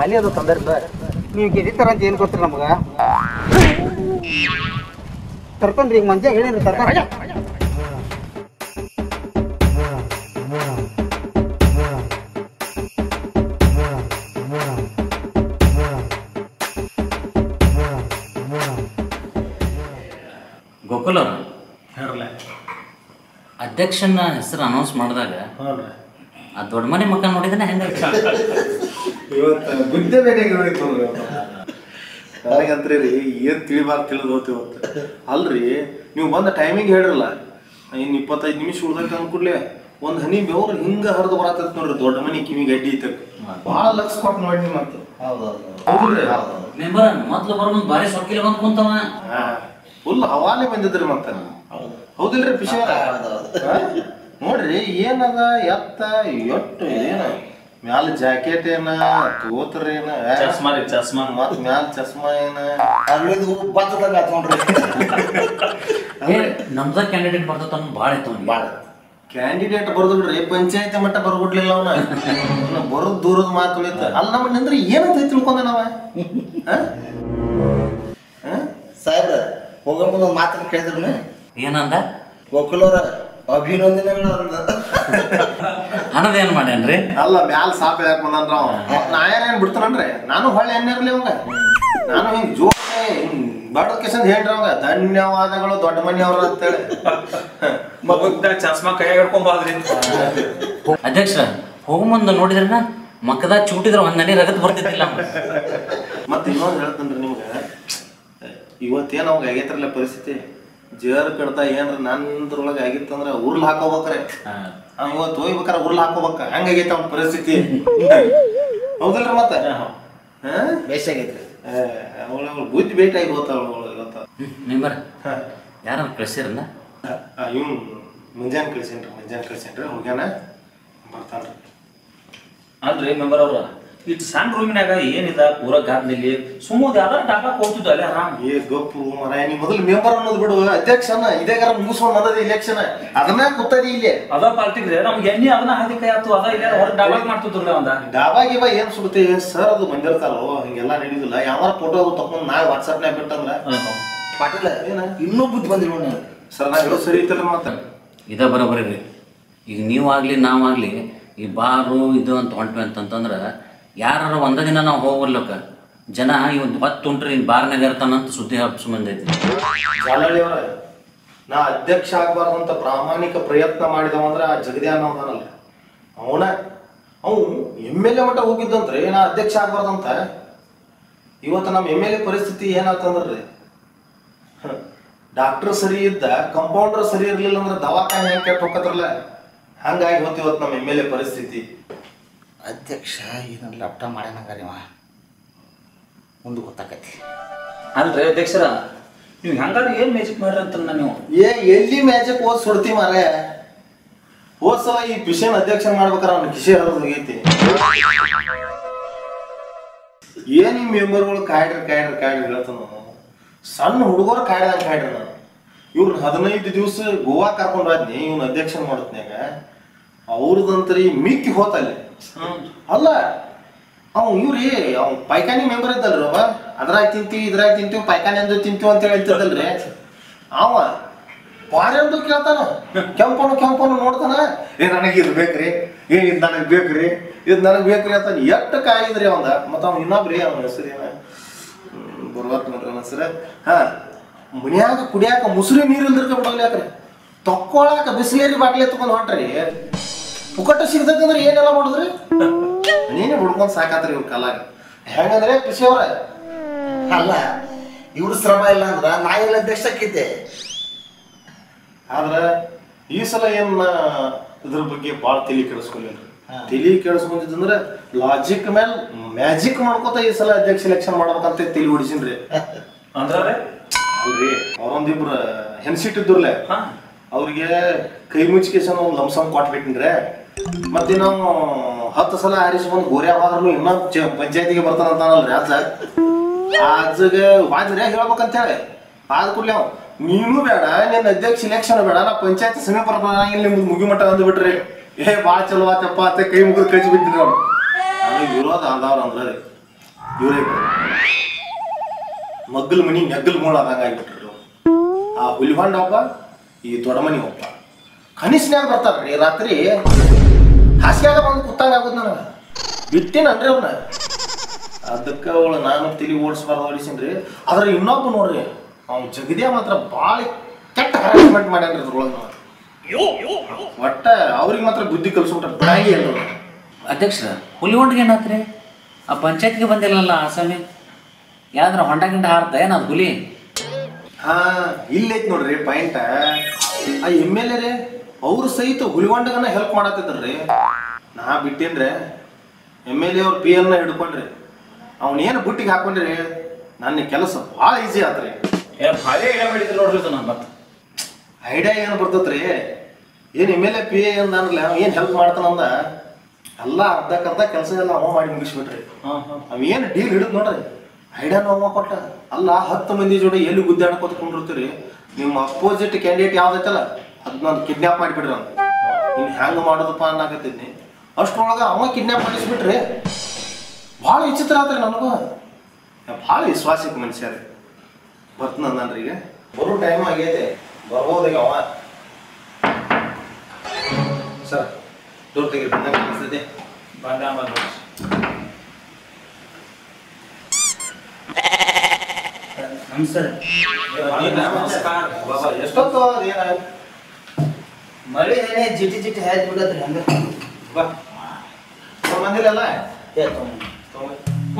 ಮಾಲಿ ಅದು ತಂದರ್ದ ನೀವು ಗೆದಿತಾರ ಅಂತ ಏನು ಗೊತ್ತಿರ ನಮಗ ತರ್ಕೊಂಡ್ರಿ ಈಗ ಮಂಜ ಹೇಳಿರಿ ತರ್ಕೊಂಡ್ರಿ ಗೋಕುಲ್ ಅವ್ರ ಹೇಳ್ರಲ್ಲ ಅಧ್ಯಕ್ಷನ ಹೆಸರು ಅನೌನ್ಸ್ ಮಾಡಿದಾಗ ಹ್ಞೂ ರೀ ಆ ದೊಡ್ಡ ಮನೆ ಮಕ್ಕ ನೋಡಿದ್ರೆ ಹೆಂಗಾಯ್ತು ಇವತ್ತು ಬುದ್ಧಿ ಬೇಟೆಗೆ ನೋಡಿತ್ತು ನನಗಂತ್ರಿ ರೀ ಏನು ತಿಳಿಬಾರ್ದು ತಿಳಿದು ಹೋಗ್ತಿ ಇವತ್ತು ಅಲ್ರಿ ನೀವು ಬಂದ ಟೈಮಿಂಗ್ ಹೇಳ್ರಲ್ಲ ಇನ್ನು ಇಪ್ಪತ್ತೈದು ನಿಮಿಷ ಉಳ್ದೈತೆ ಅಂದ್ಕೂಡ್ಲೆ ಒಂದು ಹನಿ ಬೆವ್ರು ಹಿಂಗ ಹರಿದು ಬರತ್ತೈತೆ ನೋಡ್ರಿ ದೊಡ್ಡ ಮನೆ ಕಿವಿ ಗಡ್ಡಿ ಐತೆ ಭಾಳ ಲಕ್ಷ ಕೊಟ್ಟು ನೋಡಿ ಮತ್ತೆ ಹೌದ್ರಿ ಮೆಂಬರ್ ಮೊದ್ಲು ಬರೋ ಮುಂದ್ ಭಾರಿ ಸೊಕ್ಕಿಲ್ಲ ಬಂದ್ ಕುಂತವ ಫುಲ್ ಹವಾಲೆ ಬಂದಿದ್ರಿ ಮತ್ತೆ ಹೌದಿಲ್ರಿ ಪಿಶ ನೋಡ್ರಿ ಏನದ ಎತ್ತ ಎಟ್ಟು ಏನ ಮ್ಯಾಲ ಜಾಕೆಟ್ ಏನ ತೋತ್ರ ಏನ ಚಸ್ಮಾ ರೀ ಚಸ್ಮಾ ಮತ್ ಮ್ಯಾಲ ಚಸ್ಮಾ ಏನ ಅಲ್ಲಿಂದ ಬತ್ತದಂಗ ಆತ್ ನೋಡ್ರಿ ಏ ನಮ್ದ ಕ್ಯಾಂಡಿಡೇಟ್ ಬರ್ತದ ಅನ್ನೋದು ಭಾಳ ಇತ್ತು ಅವ್ನಿಗೆ. ಭಾಳ ಕ್ಯಾಂಡಿಡೇಟ್ ಬರ್ದಿಲ್ರಿ ಪಂಚಾಯತಿ ಮಟ್ಟ ಬರ್ಬಿಡ್ಲಿಲ್ಲ ಅವನ ಬರೋದ್ ದೂರದ ಮಾತು ಉಳಿತ ಅಲ್ಲಿ ನಮ್ಮ ನಿಂದ್ರೆ ಏನಂತ ತಿಳ್ಕೊಂಡ ನಾವ ಹ? ಹ? ಸಾಹೇಬ್ರ ಹೋಗೋ ಮುಂದೆ ಒಂದು ಮಾತನ್ನ ಕೇಳಿದ್ರು ಏನಂದ ಗೋಕುಲವ್ರ ಅಭಿನಂದನೆಗಳು ಅಂದ ಅನ್ನೋದ್ ಏನ್ ಮಾಡ್ಯಾನ್ರಿ ಅಲ್ಲ ಮ್ಯಾಲ ಸಾಪ ಯಾಕೆ ಬಂದನ್ರ ಅವ ನಾ ಏನೇನ್ ಬಿಡ್ತಾನನ್ರಿ ನಾನು ಹೊಳ್ಳಿ ಎಣ್ಣಿರ್ಲಿ ಅವಂಗ ನಾನು ಹಿಂಗ್ ಜೋಕೆ ಹಿಂಗ್ ಬಡದ ಕೆಸಂದ್ ಹೇಳ್ರಿ ಅವಂಗ ಧನ್ಯವಾದಗಳು ದೊಡ್ಡ ಮನೆಯವ್ರ ಅಂತೇಳಿ ಮಗುದ್ದಾಗ ಚಸ್ಮಾ ಕೈಯಾಗ ಹಿಡ್ಕೊಂಡ್ ಬಾದ್ರಿ ಅಧ್ಯಕ್ಷ ಹೋಗೋ ಮುಂದೆ ನೋಡಿದ್ರನ ಮಕ್ಕದಾಗ ಚೂಟಿದ್ರ ಒಂದ್ ನಡಿ ರಗತ್ ಬರ್ತಿದ್ದಿಲ್ಲ ಅವ್ನು. ಮತ್ತೆ ಇನ್ನೊಂದು ಹೇಳ್ತೇನ್ರಿ ನಿಮ್ಗೆ ಇವತ್ತೇನು ಅವಾಗ ಆಗೈತ್ರಲ್ಲ ಪರಿಸ್ಥಿತಿ ಜೇರ್ ಕಡ್ತ ಏನ್ರ ನಂದ್ರೊಳಗೆ ಆಗಿತ್ತಂದ್ರ ಉರ್ಲ್ ಹಾಕೋಬೇಕ್ರೆ ಅವ ಇವತ್ತು ಹೋಗ್ಬೇಕಾರ ಉರ್ಲ್ ಹಾಕೋಬೇಕ ಹಂಗಾಗೈತೆ ಅವ್ನ ಪರಿಸ್ಥಿತಿ ಹೌದಲ್ರಿ ಮತ್ತೆ ಹಾ ಬೇಸಾಗೈತ್ರಿ ಅವಳ ಬುದ್ಧಿ ಭೇಟಿ ಆಗಿ ಹೋತ ಅವಳು ಇವತ್ತ ಹ್ಮ್ ಮೆಂಬರ್ ಯಾರ ಕಳ್ಸಿರಲ್ಲ ಇವ್ನು ಮುಂಜಾನೆ ಕಳ್ಸೇನ್ರಿ ಮುಂಜಾನೆ ಕಳ್ಸೇನ್ರಿ ಹೋಗ್ಯಾನ ಬರ್ತಾನ್ರಿ ಅಲ್ರಿ ಮೆಂಬರ್ ಅವ್ರ ಇಟ್ ಸಣ್ಣ ರೂಮಿನಾಗ ಏನಿದ ಪೂರ ಗಾದ್ನಲ್ಲಿ ಸುಮ್ಮನೆ ಯಾವ್ದಾರ ಡಾಬಾ ಹೋಗ್ತಿದ್ವು ಅಲ್ಲೇ ಆರಾಮ್ ಏ ಗಪ್ಪು ಮರ ನೀ ಮೊದಲು ಮೆಂಬರ್ ಅನ್ನೋದು ಬಿಡು ಅಧ್ಯಕ್ಷನ ಇದೇಗಾರ ಮುಗಿಸ್ಕೊಂಡ್ ಬಂದದ ಇಲೆಕ್ಷನ್ ಅದನ್ನ ಕೂತದಿ ಇಲ್ಲಿ ಅದ ಪಾರ್ಟಿಗ್ರಿ ನಮ್ಗೆ ಎಣ್ಣೆ ಅದನ್ನ ಹಾದಿ ಕೈ ಆತು ಅದ ಇಲ್ಲ ಹೊರ ಡಾಬಾ ಮಾಡ್ತಿದ್ರಲ್ಲ ಒಂದ ಡಾಬಾ ಗಿಬಾ ಏನ್ ಸುಡುತ್ತೆ ಸರ್ ಅದು ಬಂದಿರ್ತಾರೋ ಹಿಂಗೆಲ್ಲ ನಡೆಯುದಿಲ್ಲ ಯಾವ ಫೋಟೋ ಅದು ತಕೊಂಡ್ ನಾಳೆ ವಾಟ್ಸಪ್ನ್ಯಾಗ ಬಿಟ್ಟಂದ್ರ ಪಾಟೀಲ ಏನ ಇನ್ನೂ ಬುದ್ಧಿ ಬಂದಿಲ್ಲ ನೋಡಿ ಸರ್ ನಾ ಹೇಳೋದು ಸರಿ ಐತಲ್ಲ ಮತ್ತೆ ಇದ ಬರೋಬರಿ ರೀ ಈಗ ನೀವಾಗ್ಲಿ ನಾವಾಗ್ಲಿ ಈ ಬಾರು ಇದು ಅಂತ ಹೊಂಟ್ವಿ ಅಂತಂತಂದ್ರೆ ಯಾರು ಒಂದ ದಿನ ನಾವು ಹೋಗ್ಬರ್ಲಕ್ಕ ಜನ ಇವತ್ತು ಹೊತ್ತು ಉಂಟ್ರಿ ಬಾರ್ನಾಗ ಇರ್ತಾನಂತ ಸುದ್ದಿ ಹಬ್ಸ್ ಬಂದೈತಿ ಜಾಲಹಳ್ಳಿ ಅವರ ನಾ ಅಧ್ಯಕ್ಷ ಆಗ್ಬಾರ್ದಂತ ಪ್ರಾಮಾಣಿಕ ಪ್ರಯತ್ನ ಮಾಡಿದವಂದ್ರ ಆ ಜಗದ್ಯಾನ ಅವನಲ್ಲ ಅವನ ಅವು ಎಮ್ ಎಲ್ ಎ ಮಟ್ಟ ಹೋಗಿದ್ದಂತ್ರಿ ನಾ ಅಧ್ಯಕ್ಷ ಆಗ್ಬಾರ್ದಂತ ಇವತ್ತು ನಮ್ಮ ಎಮ್ ಎಲ್ ಎ ಪರಿಸ್ಥಿತಿ ಏನಾತಂದ್ರಿ ಡಾಕ್ಟರ್ ಸರಿ ಇದ್ದ ಕಂಪೌಂಡರ್ ಸರಿ ಇರ್ಲಿಲ್ಲ ಅಂದ್ರೆ ದವಾಖಾನೆ ಹೆಂಗ್ ಕೆಟ್ಟ ಹೋಗತ್ರಲ್ಲ ಹಂಗಾಗಿ ಹೋತ್ ಇವತ್ತು ನಮ್ಮ ಎಮ್ ಎಲ್ ಎ ಪರಿಸ್ಥಿತಿ ಅಧ್ಯಕ್ಷ ಏನಾರ ಲಪ್ಟ ಮಾಡ್ಯಾನಂಗಾರ ಇವ ಮುಂದೆ ಗೊತ್ತಾಕೈತಿ ಅಲ್ರಿ ಅಧ್ಯಕ್ಷರ ನೀವು ಹಂಗಾದ್ರೆ ಏನ್ ಮ್ಯಾಜಿಕ್ ಮಾಡ್ರಿ ಅಂತ ನೀವು ಏ ಎಲ್ಲಿ ಮ್ಯಾಜಿಕ್ ಓದ್ ಸುಡ್ತಿ ಮಾರೇ ಹೋದ್ ಸಲ ಈ ಪಿಶನ್ ಅಧ್ಯಕ್ಷ ಮಾಡ್ಬೇಕಾರ ಅವ್ನ ಕಿಶೆ ಹರಿದು ಹೋಗೈತಿ ಏನ್ ಈ ಮೆಂಬರ್ಗಳು ಕಾಯ್ಡ್ರಿ ಕಾಯ್ಡ್ರಿ ಕಾಯ್ಡ್ರಿ ಹೇಳ್ತಾನ ನಾನು. ಸಣ್ಣ ಹುಡುಗರು ಕಾಯ್ದಂಗ ಕಾಯ್ಡ್ರಿ ನಾನು ಇವ್ರನ್ನ ಹದಿನೈದು ದಿವಸ ಗೋವಾ ಕರ್ಕೊಂಡು ಹೋದ್ನಿ ಇವ್ನ ಅಧ್ಯಕ್ಷ ಮಾಡತ್ನ್ಯಾಗ ಅವ್ರದಂತ್ರಿ ಮಿಕ್ಕಿ ಹೋತಲ್ಲಿ ಅಲ್ಲ ಅವ್ ಇವ್ರಿ ಅವ್ ಪೈಖಾನಿ ಮೆಂಬರ್ ಇದ್ದಲ್ರಿ ಅವ ಅದ್ರಾಗ ತಿಂತೀವಿ ಇದ್ರಾಗ ತಿಂತೀವಿ ಪೈಖಾನಿ ಅಂದು ತಿಂತೀವಿ ಅಂತ ಹೇಳ್ತಿದ್ದಲ್ರಿ ಅವ ಪಾರೆಂದು ಕೇಳ್ತಾನ ಕೆಂಪನು ಕೆಂಪನು ನೋಡ್ತಾನ ಏ ನನಗೆ ಇದು ಬೇಕ್ರಿ ಏ ಇದು ನನಗೆ ಬೇಕ್ರಿ ಇದು ನನಗೆ ಬೇಕ್ರಿ ಅಂತ ಎಷ್ಟು ಕಾಯಿದ್ರಿ ಅವಂದ ಮತ್ತು ಅವ್ನು ಇನ್ನೊಬ್ರಿ ಅವನ ಹೆಸರು ಏನ ಬರ್ಬಾರ್ದು ನೋಡ್ರಿ ಅವನ ಹೆಸರು ಹಾ ಮನ್ಯಾಗ ಕುಡಿಯಾಕ ಮುಸುರಿ ನೀರು ಇಲ್ದಿರ್ಕ ಬಿಡೋಲ್ಯಾಕ್ರಿ ತಕ್ಕೊಳಾಕ ಬಿಸಿಲೇರಿ ಬಾಟ್ಲಿ ಎತ್ಕೊಂಡು ಹೊಂಟ್ರಿ ಪುಕಟ ಸಿಗ್ತೈತಿ ಅಂದ್ರೆ ಏನೆಲ್ಲ ಮಾಡುದ್ರಿ ನೀನೇ ಹುಡ್ಕೊಂಡ್ ಸಾಕಾತ್ರಿ ಇವ್ರ ಕಾಲಾಗ ಹೆಂಗಂದ್ರೆ ಪಿಸಿ ಅವ್ರ ಅಲ್ಲ ಇವ್ರ ಶ್ರಮ ಇಲ್ಲ ಅಂದ್ರ ನಾ ಎಲ್ಲ ಅಧ್ಯಕ್ಷ ಆಕೈತೆ ಆದ್ರ ಈ ಸಲ ಏನ್ ನಾ ಇದ್ರ ಬಗ್ಗೆ ಭಾಳ ತಲಿ ಕೆಡಿಸ್ಕೊಲಿಲ್ಲ ತಲಿ ಕೆಡಿಸ್ಕೊಂಡಿದ್ದಂದ್ರ ಲಾಜಿಕ್ ಮೇಲೆ ಮ್ಯಾಜಿಕ್ ಮಾಡ್ಕೋತ ಈ ಸಲ ಅಧ್ಯಕ್ಷ ಎಲೆಕ್ಷನ್ ಮಾಡ್ಬೇಕಂತ ತಲಿ ಹೊಡಿಸಿನ್ರಿ ಅಂದ್ರ ಅಲ್ರಿ ಅವ್ರೊಂದಿಬ್ರ ಹೆಣ್ಸಿಟ್ಟಿದ್ರಲೆ ಹಾ ಅವ್ರಿಗೆ ಕೈ ಮುಚ್ಕೇಸನ್ ಒಂದು ಲಂಸಮ್ ಕೊಟ್ಬಿಟ್ಟಿನ್ರೆ ಮತ್ತೆ ನಾವು ಹತ್ತು ಸಲ ಆರಿಸ್ಕೊಂಡು ಗೋರ್ಯಾಗ ಹೋದ್ರೂ ಇನ್ನೂ ಪಂಚಾಯತಿಗೆ ಬರ್ತಾನಂತಾನಲ್ರಿ ಅಜ್ಜ ಆ ಅಜ್ಜಗೆ ವಾಜ್ರೆ ಹೇಳ್ಬೇಕಂತ ಹೇಳಿ ಆದ ಕೂಡಲೇ ಅವ ನೀನು ಬೇಡ ನಿನ್ನ ಅಧ್ಯಕ್ಷ ಇಲೆಕ್ಷನ್ ಬೇಡ ನಾ ಪಂಚಾಯತಿ ಸಮೀಪ ಇಲ್ಲಿ ನಿಮ್ಗೆ ಮುಗಿಮಟ್ಟ ಅಂದ್ಬಿಟ್ರಿ ಏ ಭಾಳ ಚಲೋ ಆತಪ್ಪ ಅಂತ ಕೈ ಮುಗಿದು ಕಳ್ಸಿ ಬಿಟ್ಟಿರಿ ಅವ್ರು ನನಗೆ ವಿರೋಧ ಆದವ್ರು ಅಂದ್ರೆ ಇವರೇ ಮಗ್ಗಲ್ ಮನಿ ನೆಗ್ಗಲ್ ಮೂಳ ಆದಂಗ ಆಗ್ಬಿಟ್ರಿ ಆ ಹುಲಿಹೊಂಡ ಒಬ್ಬ ಈ ದೊಡ್ಡ ಮನಿ ಒಬ್ಬ ಕನಿಷ್ನ್ಯಾಗ ಬರ್ತಾರ್ರಿ ರಾತ್ರಿ ಹಾಸಿಗ್ಯಾಗ ಬಂದು ಕುತ್ತಂಗ ಆಗುದ್ ನನಗ ಬಿಟ್ಟಿನನ್ರಿ ಅವ್ನ ಅದಕ್ಕೆ ಅವಳು ನಾನು ತಿಳಿ ಓಡಿಸ್ಬಾರ್ದು ಓಡಿಸಿನ್ರಿ ಆದ್ರೆ ಇನ್ನೊಬ್ಬ ನೋಡ್ರಿ ಅವ್ನು ಜಗದಿಯ ಮಾತ್ರ ಭಾಳ ಕೆಟ್ಟ ಹರಾಸ್ಮೆಂಟ್ ಮಾಡ್ಯಾನ್ರಿ ಅದ್ರೊಳಗೆ ಒಟ್ಟ ಅವ್ರಿಗೆ ಮಾತ್ರ ಬುದ್ಧಿ ಕಲ್ಸ್ಬಿಟ್ಟ ಬಿಡಾಗಿ ಎಲ್ಲ ಅಧ್ಯಕ್ಷರ ಹುಲಿಗೊಂಡ್ಗೆ ಏನಾತ್ರಿ ಆ ಪಂಚಾಯತ್ಗೆ ಬಂದಿಲ್ಲಲ್ಲ ಆಸಾಮಿ ಯಾವ್ದಾರ ಹೊಂಡ ಗಿಂಡ ಹಾರ್ದ ಏನು ಅದು ಹುಲಿ ಹಾ ಇಲ್ಲೈತ್ ನೋಡ್ರಿ ಪಾಯಿಂಟ್ ಆ ಎಮ್ ಎಲ್ ಎ ರೇ ಅವ್ರು ಸಹಿತ ಹುಲಿಗೊಂಡಗನ ಹೆಲ್ಪ್ ಮಾಡತ್ತಿದ್ರಿ ನಾ ಬಿಟ್ಟೇನ್ರೆ ಎಮ್ ಎಲ್ ಎ ಅವ್ರ ಪಿ ಎನ್ನ ಹಿಡ್ಕೊಂಡ್ರಿ ಅವನೇನು ಬುಟ್ಟಿಗೆ ಹಾಕೊಂಡ್ರಿ ನನ್ನ ಕೆಲಸ ಭಾಳ ಈಸಿ ಆತ್ರಿ ಏ ಭಾರಿ ಐಡಿಯಾ ಮಾಡಿದ್ರು ನೋಡ್ರಿ ಇದು ನಾನು ಮತ್ತೆ ಐಡಿಯಾ ಏನು ಬರ್ತೈತ್ರಿ ಏನು M L A P A ಅಂದಲ್ಲ ಏನು ಹೆಲ್ಪ್ ಮಾಡ್ತಾನಂದ ಎಲ್ಲ ಅರ್ಧಕ್ಕರ್ಧ ಕೆಲಸ ಎಲ್ಲ ಅವ ಮಾಡಿ ಮುಗಿಸ್ಬಿಟ್ರಿ ಹಾಂ ಹಾಂ ಅವ ಏನು ಡೀಲ್ ಹಿಡಿದ್ ನೋಡ್ರಿ ಐಡಿಯಾನು ಅವ ಕೊಟ್ಟ ಅಲ್ಲ ಹತ್ತು ಮಂದಿ ಜೋಡಿ ಎಲ್ಲಿ ಗುದ್ದಾಡ್ಕೊತ ಕುಂಡಿರ್ತೀರಿ ನಿಮ್ಮ ಅಪೋಸಿಟ್ ಕ್ಯಾಂಡಿಡೇಟ್ ಯಾವ್ದೈತಲ್ಲ ಅದನ್ನೊಂದು ಕಿಡ್ನಾಪ್ ಮಾಡಿಬಿಡ್ರಿ ಅವ್ನು ಇನ್ನು ಹೆಂಗೆ ಮಾಡೋದಪ್ಪ ಅನ್ನಕತ್ತಿದ್ನಿ ಅಷ್ಟ್ರೊಳಗೆ ಅವ ಕಿಡ್ನಾಪ್ ಮಾಡಿಸ್ಬಿಟ್ರಿ ಭಾಳ ವಿಚಿತ್ರ ಆತ್ರಿ ನನಗೂ ಭಾಳ ವಿಶ್ವಾಸಿಕ ಮನುಷ್ಯ ರೀ ಬರ್ತನಂದ್ರಿ ಈಗ ಬರೋ ಟೈಮ್ ಆಗೈತೆ ಬರ್ಬೋದಾಗ ಅವ ಸರ್ ದೂರ ತೆಗಿರಿ ಬಂದಂಗೆ ಅನಿಸ್ತೈತೆ ಬಂದ ಬಂದ ನಮಸ್ಕಾರ ನಮಸ್ಕಾರ ಬಾಬಾ ಎಷ್ಟೊತ್ತು ಅದೇನ ಮಳಿ ಏನೇ ಜಿಟಿ ಜಿಟಿ ಹ್ಯಾಚ್ ಬಿಡತ್ರಿ ಹಂಗ ಬಾ ಮಂದಿಲೆಲ್ಲ ಏ ತಗೊಂಡ್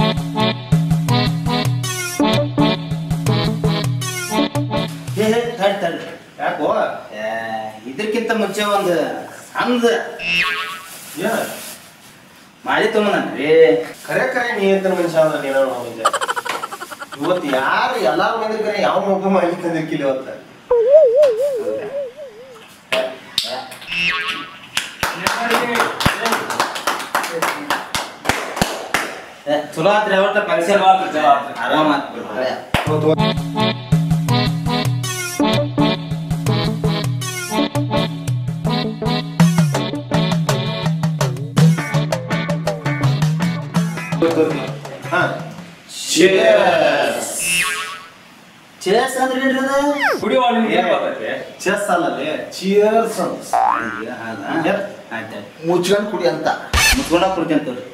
ಏ ಏ, ತಡ್ ತಡ್ ಯಾಕೋ ಏ, ಇದಕ್ಕಿಂತ ಮುಂಚೆ ಒಂದು ಸಣ್ಣ ಏನ ಮಾಡಿ ತೊಗೊಂಡ್ರಿ ಕರೆ ಕರೆ ನೀ ಅಂತ ಮನುಷ್ಯ ಅಂದ್ರೆ ನೀನು ಮುಂಜೆ ಇವತ್ತು ಯಾರು ಎಲ್ಲಾರು ಬಂದಿರ್ತಾರೆ ಯಾವ ಒಬ್ಬ ಮಾಡಿ ತಂದಿರ್ಕಿಲ್ಲ ಇವತ್ತು ಚಲೋ ಆತ್ರಿ ಅವತ್ತ ಕೆಲಸ ಚಲೋ ಆತ್ರಿ, ಚಲೋ ಆತ್ರಿ. ಆರಾಮ ಆತ್ ಬಿಡ್ರಿ. ಹಾ ಚೇಸ್ ಅಂದ್ರೆ ಏನ್ರಿ ಅದು ಕುಡಿಯುವ ನಿಮ್ಗೆ ಏನ್ ಬರ್ತೈತೆ ಚೆಸ್ ಅಲ್ಲಲ್ಲಿ ಚಿಯರ್ಸ್ ಅಂತ ಹೌದಾ? ಆಯ್ತ್ ಆಯ್ತ್. ಮುಚ್ಕೊಂಡು ಕುಡಿ ಅಂತ ಮುಚ್ಕೊಂಡ ಕೊಡ್ತೀನಿ ತೋರಿ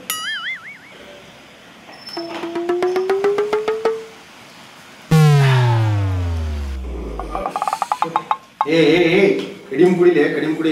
ಏ ಏ ಏ ಕಡಿಮೆ ಕುಡಿಲೆ ಕಡಿಮೆ ಕುಡಿ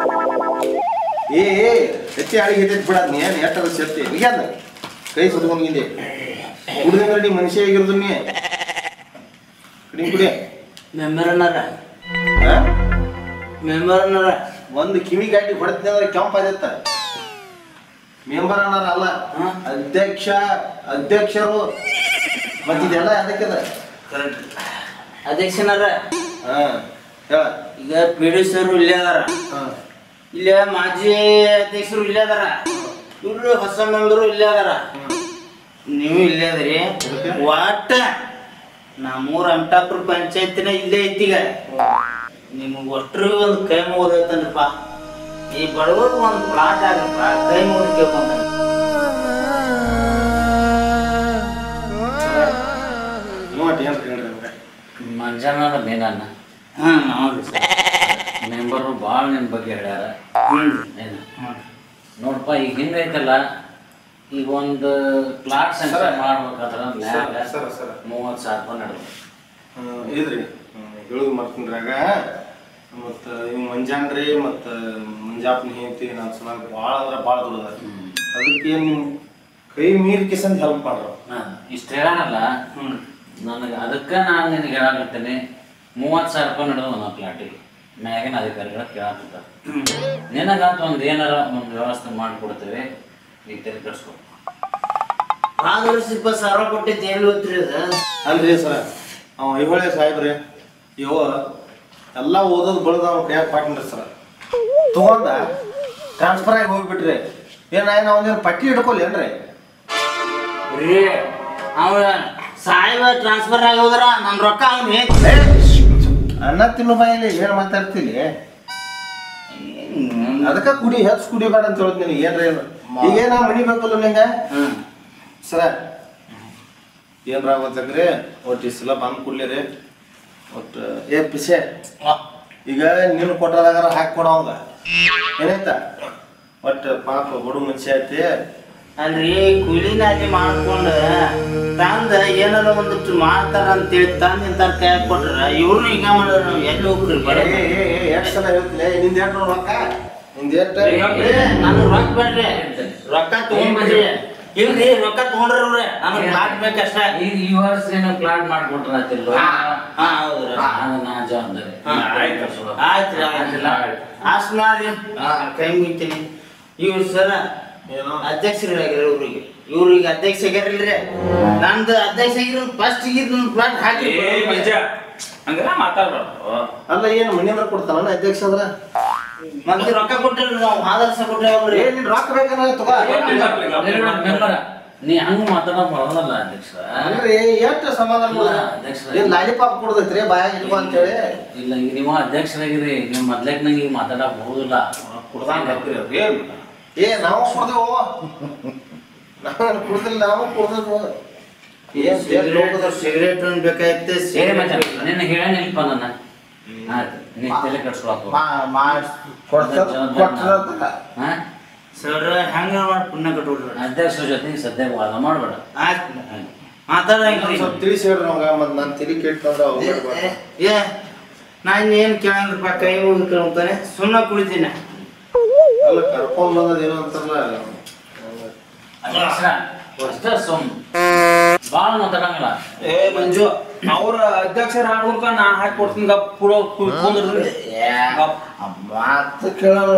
ಏ ಏ ಹೆಚ್ಚಿ ಆಳಿಗೆ ಹೆಚ್ಚು ಬಿಡದ್ ನೀ ಏನು ಎಷ್ಟರ ಸೇರ್ತಿ ಮುಗ್ಯಾದ ಕೈ ಸುತ್ಕೊಂಡ್ಗಿಂದೆ ಕುಡ್ದಂಗ ರೆಡಿ ಮನುಷ್ಯ ಆಗಿರೋದು ನೀ ಕಡಿಮೆ ಕುಡಿ ಮೆಂಬರ್ ಅನ್ನಾರ ಹಾ ಮೆಂಬರ್ ಅನ್ನಾರ ಒಂದು ಕಿವಿ ಗಾಡಿ ಹೊಡೆದ್ನಿ ಅಂದ್ರೆ ಕೆಂಪ್ ಆದತ್ತ ಮೆಂಬರ್ ಅನ್ನಾರ ಅಲ್ಲ ಹಾ? ಅಧ್ಯಕ್ಷ ಅಧ್ಯಕ್ಷರು ಮತ್ತೆ ಇದೆಲ್ಲ ಅದಕ್ಕಿದ ಅಧ್ಯಕ್ಷನಾರ ಹಾ ಹೇಳ ಈಗ ಪಿ ಡಿ ಸರ್ ಇಲ್ಲೇ ಅದಾರ ಹಾ ಇಲ್ಲೇ ಮಾಜಿ ಅಧ್ಯಕ್ಷರು ಇಲ್ಲೇ ಅದಾರ ಇವ್ರು ಹೊಸ ಮೆಂಬರು ಇಲ್ಲೇ ಅದಾರ ನೀವು ಇಲ್ಲೇ ಅದರಿ ಒಟ್ಟ ನಮ್ಮೂರ ಅಂಟಾಪುರ ಪಂಚಾಯತಿನ ಇಲ್ಲೇ ಐತಿಗ ನಿಮ್ಗೆ ಒಟ್ಟರು ಒಂದು ಕೈ ಮುಗಿದೈತನ್ರಪ್ಪ ಈ ಬಡವರು ಒಂದು ಪ್ಲಾಟ್ ಆಗಪ್ಪ ಕೈ ಮುಗಿದು ಕೇಳ್ಕೊಂತ ನೀವು ಅಟ್ ಏನ್ ಹೇಳ್ರಿ ನಮ್ಗೆ ಮಂಜಾನ ಮೇನನ್ನ ಹಾ ನೋಡ್ರಿ ಸರ್ ಮೆಂಬರು ಭಾಳ ನಿನ್ನ ಬಗ್ಗೆ ಹೇಳ್ಯಾರ ಹ್ಞೂ ಏನು ನೋಡಪ್ಪ ಈಗ ಹಿಂಗೈತಲ್ಲ ಈಗ ಒಂದು ಪ್ಲಾಟ್ ಸಂಖ್ಯೆ ಸರ. ಮಾಡ್ಬೇಕಾದ್ರೆ ಮ್ಯಾಗ ಸರ, ಸರ. ಮೂವತ್ತು ಸಾವಿರ ರೂಪಾಯಿ ನಡೆದು ಹ್ಮ್, ಇದ್ರಿ ಹೇಳುದು ಮರ್ತನ್ರಾಗ ಮತ್ತ ಇವ್ ಮಂಜಾನ್ರಿ ಮತ್ತ ಮಂಜಾಪ್ನ ಹೆಂಡತಿ ನನ್ನ ಸಲುವಾಗಿ ಭಾಳ ಅಂದ್ರ ಭಾಳ ದುಡ್ದ ಅದಕ್ಕೆ ಏನ್ ನಿಮ್ ಕೈ ಮೀರಿ ಕಿಸಂದ್ ಹೆಲ್ಪ್ ಮಾಡ್ರ ಇಷ್ಟು ಹೇಳಲ್ಲ ಹ್ಞೂ ನನಗೆ ಅದಕ್ಕೆ ನಾನು ನಿನಗೆ ಹೇಳಾಕತ್ತೀನಿ ಮೂವತ್ತು ಸಾವಿರ ರೂಪಾಯಿ ನಡೆದು ನನ್ನ ಪ್ಲಾಟಿಗೆ ಮ್ಯಾಗಿನ ಅಧಿಕಾರಿಗಳ ಕೇಳಾಕತ್ತಾರೆ ನಿನಗಂತ ಒಂದು ಏನಾರ ಒಂದು ವ್ಯವಸ್ಥೆ ಮಾಡಿಕೊಡ್ತೇವೆ ಈಗ ತೆರೆ ಕಟ್ಸ್ಕೊ ಆರು ವರ್ಷ ಇಪ್ಪತ್ತು ಸಾವಿರ ಕೊಟ್ಟಿದ್ದು ಎಲ್ಲಿ ಹೋತ್ರಿ ಅದು ಅಲ್ರಿ ಸರ ಅವ ಐಹೊಳೆ ಸಾಹೇಬ್ರಿ ಇವ ಎಲ್ಲ ಓದೋದು ಬೆಳೆದ ಅವ್ನ ಕೈಯಾಗ ಪಾಟ್ನ್ರಿ ಸರ ತಗೊಂಡ ಟ್ರಾನ್ಸ್ಫರ್ ಆಗಿ ಹೋಗ್ಬಿಟ್ರಿ ಏನ ಅವನೇನು ಪಟ್ಟಿ ಹಿಡ್ಕೊಲ್ಲೇನ್ರಿ ರೀ ಅವ ಸಾಯಿಬ ಟ್ರಾನ್ಸ್ಫರ್ ಆಗಿ ಹೋದ್ರ ನನ್ನ ರೊಕ್ಕ ಅವ್ನು ಹೇಗೆ ಏ, ಅನ್ನ ತಿನ್ನು ಬಾಯಲ್ಲಿ ಏನ್ ಮಾತಾಡ್ತೀನಿ ಅದಕ್ಕ ಕುಡಿ ಹೆಚ್ಚು ಕುಡಿಬೇಡ ಅಂತ ಹೇಳಿದ್ ನಿನಗೆ ಏನ್ರಿ ಏನು ಈಗೇನ ಮನಿ ಬೇಕಲ್ಲ ನಿಂಗ ಹ್ಮ್ ಸರ ಏನ್ರ ಆಗೋತಕ್ರಿ ಒಟ್ಟು ಈ ಸಲ ಬಂದು ಕೂಡ್ಲಿ ಒಟ್ಟು ಏ ಪಿಸೆ ಈಗ ನೀನು ಕೊಟ್ಟದಾಗಾರ ಹಾಕಿ ಕೊಡೋಂಗ ಏನಾಯ್ತ ಒಟ್ಟು ಪಾಪ ಬಡು ಮನುಷ್ಯ ಐತಿ ಅಲ್ರಿ ಕೂಲಿ ನಾಲಿ ಮಾಡ್ಕೊಂಡು ತಂದ ಏನಾರ ಒಂದಿಷ್ಟು ಮಾಡ್ತಾರ ಅಂತೇಳಿ ತಂದ ಇಂತ ಕೈ ಕೊಟ್ರ ಇವ್ರನ್ನ ಹಿಂಗ ಮಾಡಿದ್ರ ನಾವ್ ಎಲ್ಲಿ ಹೋಗ್ರಿ ಏ, ಬರೀ ಏ, ಏ, ಏ, ಎಷ್ಟ್ ಸಲ ಹೇಳ್ತಿಲ್ಲ ನಿಂದ ಎಷ್ಟು ರೊಕ್ಕ ನಿಂದ ಎಷ್ಟು ನಾನು ರೊಕ್ಕ ಬೇಡ್ರಿ ರೊಕ್ಕ ತಗೊಂಡ್ಬಿಡ್ರಿ ಇಲ್ರಿ ರೊಕ್ಕ ತಗೊಂಡ್ರಿ ಅವ್ರೆ ನಮಗ್ ಪ್ಲಾಟ್ ಬೇಕಷ್ಟ ಈಗ ಈ ವರ್ಷ ಏನೋ ಪ್ಲಾನ್ ಮಾಡ್ಕೊಟ್ರ ಆತಿಲ್ಲ ಹಾ ಹಾ ಹೌದ್ರಿ ಅದು ನಾ ಜವಾಬ್ದಾರಿ ಹಾ. ಆಯ್ತು ಆಯ್ತ್ರಿ ಆಯ್ತಿಲ್ಲ ಅಷ್ಟ್ ಮಾಡಿ ಕೈ ಮುಗಿತೀನಿ ಇವ್ರು ಸರ ಏನೋ ಅಧ್ಯಕ್ಷರಾಗಿರ ಇವ್ರಿಗೆ ಇವ್ರಿಗೆ ಅಧ್ಯಕ್ಷ ಆಗ್ಯಾರಿಲ್ರಿ ನಂದು ಅಧ್ಯಕ್ಷ ಆಗಿರೋ ಫಸ್ಟ್ ಇದು ಪ್ಲಾಟ್ ಹಾಕಿ ಏ ಮಂಜ ಹಂಗೆಲ್ಲ ಮಾತಾಡ್ಬಾರ್ದು ಅಲ್ಲ ಏನು ಮನೆಯಂದ್ರ ಕೊಡ್ತಾನ ಅಧ್ಯಕ್ಷ ಅದ್ರ ಮತ್ತೆ ರೊಕ್ಕ ಕೊಟ್ಟಿರಿ ನಾವು ಆದರ್ಶ ಕೊಟ್ಟೇವಲ್ರಿ ಏ ನಿನ್ ರೊಕ್ಕ ಬೇಕನ್ನ ತಗೋ ಮೆಂಬರ ನೀ ಹಂಗ ಮಾತಾಡೋ ಬರೋದಲ್ಲ ಅಧ್ಯಕ್ಷ ಅಲ್ರಿ ಎಷ್ಟು ಸಮಾಧಾನ ಇಲ್ಲ, ಅಧ್ಯಕ್ಷರೇ. ಏನ್ ಲಾಲಿಪಾಪ್ ಕೊಡ್ದೈತ್ರಿ ಬಾಯಾಗ ಇಟ್ಕೊ ಅಂತೇಳಿ ಇಲ್ಲ ಈಗ ನೀವು ಅಧ್ಯಕ್ಷರಾಗಿರಿ ನೀವು ಮೊದ್ಲೇಕ್ ನಂಗೆ ಈಗ ಮಾತಾಡಕ್ ಬರುದಿಲ್ಲ ಕುಡ್ದಂಗ್ ಹಾಕ್ತೀರಿ ಅವ್ರು ಏನ್ ಏ ನಾವು ಕುಡ್ದೇವು ನಾವು ಕುಡ್ದಿಲ್ಲ ನಾವು ಕುಡ್ದದು ಏನ್ ದೇವ್ರ್ ಲೋಕದ ಸಿಗರೇಟ್ ಬೇಕಾಯ್ತು ಏ ಮಚ್ಚ ನಿನ್ನ ಹೇಳೇನಿಲ್ಪ ನನ್ನ ಆಯ್ತು ನೀ ತಲೆ ಕಟ್ಸ್ಕೊಳಕ್ ಹೋಗ್ಬೇಡ. ಹಾ ಸರ್ ಹೆಂಗ ಮಾಡಿ ಪುಣ್ಯ ಕಟ್ಬಿಡ್ರಿ ಅಧ್ಯಕ್ಷರ ಜೊತೆ ಸದ್ಯಕ್ಕೆ ವಾದ ಮಾಡ್ಬೇಡ ಆಯ್ತು ಮಾತಾಡ್ರಿ ಸ್ವಲ್ಪ ತಿಳಿಸಿ ಹೇಳ್ರಿ ನಮ್ಗ ಮತ್ ನಾನ್ ತಲಿ ಕೇಳ್ತಂದ್ರ ಏ ನಾ ಇನ್ನೇನ್ ಕೇಳಂದ್ರಪ್ಪ ಕೈ ಮುಗಿ ಕೇಳ್ತಾನೆ ಸುಮ್ಮನೆ ಕುಡಿತೀನಿ ಅಲ್ಲ ಕರ್ಕೊಂಡ್ ಬಂದದ ಏನೋ ಅಂತಾರಲ್ಲ ಅಧ್ಯಕ್ಷರ ಅಷ್ಟೇ ಸುಮ್ ಭಾಳ ಮಾತಾಡಂಗಿಲ್ಲ ಏ ಮಂಜು ಅವ್ರ ಅಧ್ಯಕ್ಷರ ಆಡ್ಬೇಕ ನಾ ಹಾಕಿ ಕೊಡ್ತೀನಿ ಗಪ್ ಕುಡೋ ಕುಂದ್ರಿ ಗಪ್ ಮಾತು ಕೇಳಲ್ಲ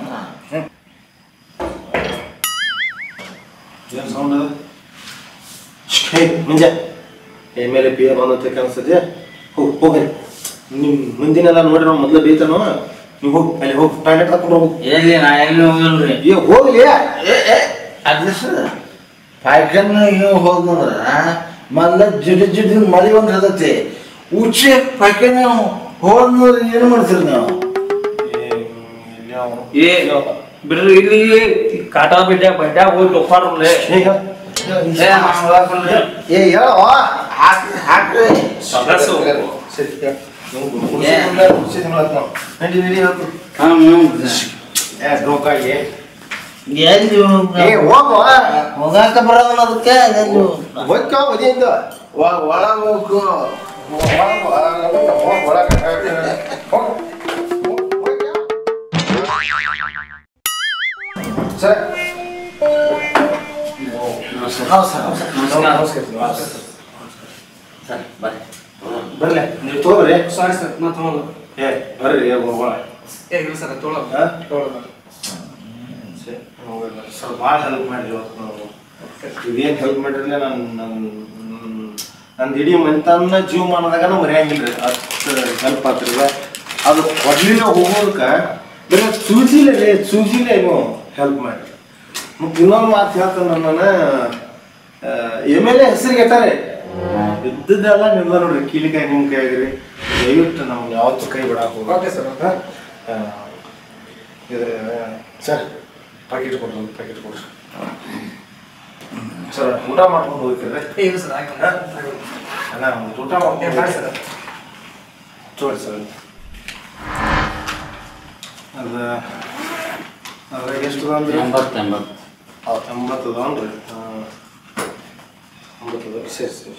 ಏನ್ ಸೌಂಡ್ ಅದು ಹೇ ಮುಂಜ M L A P A ಬಂದತ್ತೆ ಅನ್ಸತ್ತೆ ಹೋಗ್ ಹೋಗ್ರಿ ನಿಮ್ ಮುಂದಿನೆಲ್ಲ ನೋಡ್ರಿ ನಾವು ಮೊದ್ಲು ಬೇಯ್ತಾನೋ ನೀವು ಹೋಗಿ ಅಲ್ಲಿ ಹೋಗಿ ಟಾಯ್ಲೆಟ್ ಹಾಕೊಂಡು ಹೋಗು ಎಲ್ಲಿ ನಾ ಎಲ್ಲಿ ಹೋಗಲ್ರಿ ಏ ಹೋಗ್ಲಿ ಅಧ್ಯಕ್ಷ ಪಾಯ್ಕನ್ನ ನೀವು ಹೋದಂದ್ರ ಮೊದ್ಲ ಜಿಡಿ ಜಿಡಿ ಮಳಿ ಒಂದ್ ಹದತಿ ಉಚ್ಚೆ ಪಾಯ್ಕನ್ನ ಹೋದ್ನವ್ರು ಏನು ಮಾಡ್ತೀರಿ ನೀವು ಏ ಬಿಡ್ರಿ ಇಲ್ಲಿ ಕಾಟಾ ಬಿಡ್ಡ ಬಡ್ಡ ಹೋಗಿ ತೊಕ್ಕಾರ್ಲೆ ಈಗ ಏ ನಾ ಹೋಗಲ್ರಿ ಏ ಹೇಳೋ ಹಾಕ್ರಿ ಹಾಕ್ರಿ ಸದಸ್ಸು. ಸರಿ ನಡಿ ನಡಿ ಹೇಳ್ತು ಹಾ ಹ್ಞೂ ಏ ರೋಕಾಗಿ ಎಲ್ಲಿ ಹೋಗ್ಬೇಕು? ಏ ಹೋಗು ಹೋಗಾಕ ಬರೋದಲ್ಲ ಅದಕ್ಕೆ ಎಲ್ಲಿ ಹೋಗ್ಬೇಕು? ಹೋಗ್ಕೋ ಮದಿಯಿಂದ ಒಳಗ ಹೋಗು ಸರ್ ಸರಿ ಬರ್ರಿ ಬರ್ಲೆ ನೀವು ತಗೋರಿ ಸಾರಿ ಸರ್ ನಾ ತಗೊಳ್ಳಲ್ಲ ಏ ಬರ್ರಿ ಹೋಗೋಣ ಏ ಇಲ್ಲ ಸರ್ ತೊಗೊಳಲ್ಲ ಹಾ? ತೊಗೊಳಲ್ಲ ಸ್ವಲ್ಪ ಭಾಳ ಹೆಲ್ಪ್ ಮಾಡಿರಿ ಇವತ್ತು ನಾವು ಇದೇನು ಹೆಲ್ಪ್ ಮಾಡಿರಲಿಲ್ಲ ನನ್ನ ನನ್ನ ನಂದು ಇಡೀ ಮನೆತನ ಜೀವಮಾನದಾಗ ಮರೆಯಂಗಿಲ್ಲ ರೀ ಅಷ್ಟು ಹೆಲ್ಪ್ ಆತ್ರಿ ಈಗ. ಅದು ಕೊಡ್ಲಿಲ್ಲ ಹೋಗೋದಕ್ಕೆ ಬರೀ ಸೂಜಿಲೇ ರೀ ಸೂಜಿಲೇ ನೀವು ಹೆಲ್ಪ್ ಮಾಡಿ ಮತ್ತೆ ಇನ್ನೊಂದು ಮಾತು ಹೇಳ್ತಾನೆ ನನ್ನ ಎಮ್ ಎಲ್ ಎ ಹೆಸರಿಗೆ ಇಟ್ಟಾರೆ ಇದ್ದದ್ದೆಲ್ಲ ನಿಮ್ದ ನೋಡ್ರಿ ಕೀಲಿಕಾಯಿ ನಿಮ್ಮ ಕೈ ಆಗಿರಿ ದಯವಿಟ್ಟು ನಾವು ಯಾವತ್ತೂ ಕೈ ಬಿಡಾಕ ಓಕೆ ಸರ್ ಹಾ? ಆ, ಇದು ಸರ್ ಪ್ಯಾಕೆಟ್ ಕೊಡ್ರಿ ಒಂದು ಪ್ಯಾಕೆಟ್ ಕೊಡ್ರಿ ಸರ್ ಊಟ ಮಾಡ್ಕೊಂಡು ಹೋಗ್ತೀರಿ ಏ ಇಲ್ಲ ಸರ್ ಆಗಿಲ್ಲ ಅಲ್ಲ ಒಂದು ಊಟ ಏ ಮಾಡ್ಕೊಂಡು ಮಾಡಿ ಸರ್ ತೋರಿ ಸರ್ ಅದು ಅದ್ರಾಗ ಎಷ್ಟು ಅದ ಅಂದ್ರೆ ಎಂಬತ್ತು ಎಂಬತ್ತು ಎಂಬತ್ತು ಅದಾವನ್ರಿ ಎಂಬತ್ತು ಅದಾವ ಸರಿ ಸರಿ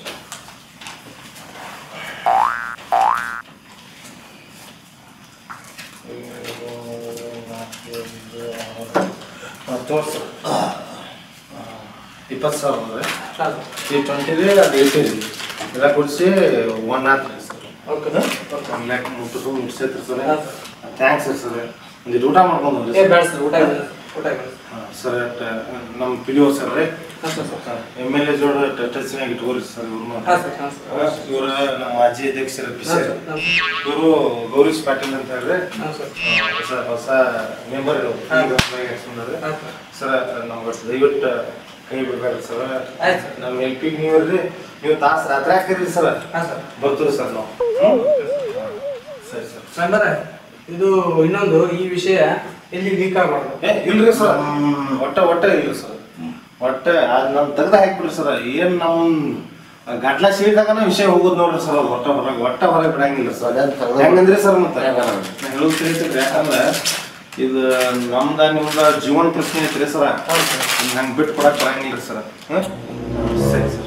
ತೋರ್ಸಿ ಇಪ್ಪತ್ತು ಸಾವಿರ ಅಂದ್ರೆ ಹಾಂ ಈ ಟ್ವೆಂಟಿದೆ ಅದು ಏಯ್ಟಿ ರೀ ಎಲ್ಲ ಕೊಡಿಸಿ ಒನ್ ಆತ್ ರೀ ಸರ್ ಓಕೆ ಒನ್ ಲ್ಯಾಕ್ ಮುಟ್ಟಿಸು ಮುಟ್ಸೈತ್ರಿ ಸರ್ ಹಾಂ ಥ್ಯಾಂಕ್ಸ್ ರೀ ಸರ್ ಒಂದು ಊಟ ಮಾಡ್ಕೊಂಡು ಹೋಗ್ರಿ ಏ ಬೇಡ ಸರ್ ಊಟ ಇಲ್ಲ ಊಟ ಇಲ್ಲ ಸರ್ ನಮ್ಮ ಪಿ ಡಿ ಒ ಸರ್ ರೀ ಹಾಂ sir sir M L A ಜೋಡ ಟಚ್ನಾಗ ಇಟ್ಕೋರಿ ಸರ್ ಇವ್ರನ್ನ ಹಾಂ ಸರ್ ಹಾಂ ಸರ್ ಇವರು ನಮ್ಮ ಮಾಜಿ ಅಧ್ಯಕ್ಷರ ಪಿ ಹಾಂ ಸಿ ಸರ್ ಹಾಂ ಇವರು ಗೌರೀಶ್ ಪಾಟೀಲ್ ಅಂತ ಹೇಳ್ರಿ ಹಾಂ ಸರ್ ಹೊಸ ಹೊಸ ಮೆಂಬರ್ ಹಾಂ. ಹಾಂ ಹಾಂ ಸರ್ ಸರ್ ನಮ್ಗೆ ದಯವಿಟ್ಟು ಕೈ ಬಿಡ್ಬೇಡ್ರಿ ಸರ್ ಆಯ್ತು ಸರ್ ನಮ್ಮ ಎಲ್ ಪಿ ನೀವು ಇರ್ರಿ ನೀವು ತಾಸು ರಾತ್ರಿ ಹಾಕಿರಿ ಸರ್ ಹಾಂ ಸರ್ ಬರ್ತೀರಿ ಸರ್ ನಾವು ಸರಿ ಸರ್ ಮೆಂಬರ ಇದು ಇನ್ನೊಂದು ಈ ವಿಷಯ ಎಲ್ಲಿ ಲೀಕ್ ಆಗಬಾರ್ದು ಏ ಇಲ್ರಿ ಸರ್ ಒಟ್ಟ ಒಟ್ಟ ಇಲ್ರಿ ಸರ್ ಒಟ್ಟ ಅದ್ ನಮ್ ತೆಗ್ದ ಹಾಕ್ಬಿಡ್ರಿ ಸರ್ ಏನ್ ನಮ್ ಗಟ್ಲ ಸೀಳ್ದಾಗನ ವಿಷಯ ಹೋಗುದ್ ನೋಡ್ರಿ ಸರ್ ಒಟ್ಟ ಹೊರಗೆ ಒಟ್ಟ ಹೊರಗೆ ಬಿಡಂಗಿಲ್ಲ ಸರ್ ಅದನ್ನ ತೆಗ್ದು- ಹೆಂಗಂದ್ರಿ ಸರ್ ಮತ್ತೆ ಯಾಕಂದ್ರೆ? ನಾ ಹೇಳೋದು ತಿಳಿತೈತ್ರಿ ಯಾಕಂದ್ರೆ ಇದು ನಮ್ದ ನಿಮ್ದ ಜೀವನ ಪ್ರಶ್ನೆ ಐತ್ರಿ ಸರ್ ನಂಗೆ ಬಿಟ್ಟು ಕೊಡಕ್ ಬರಂಗಿಲ್ಲ ಸರ್ ಸರಿ ಸರ್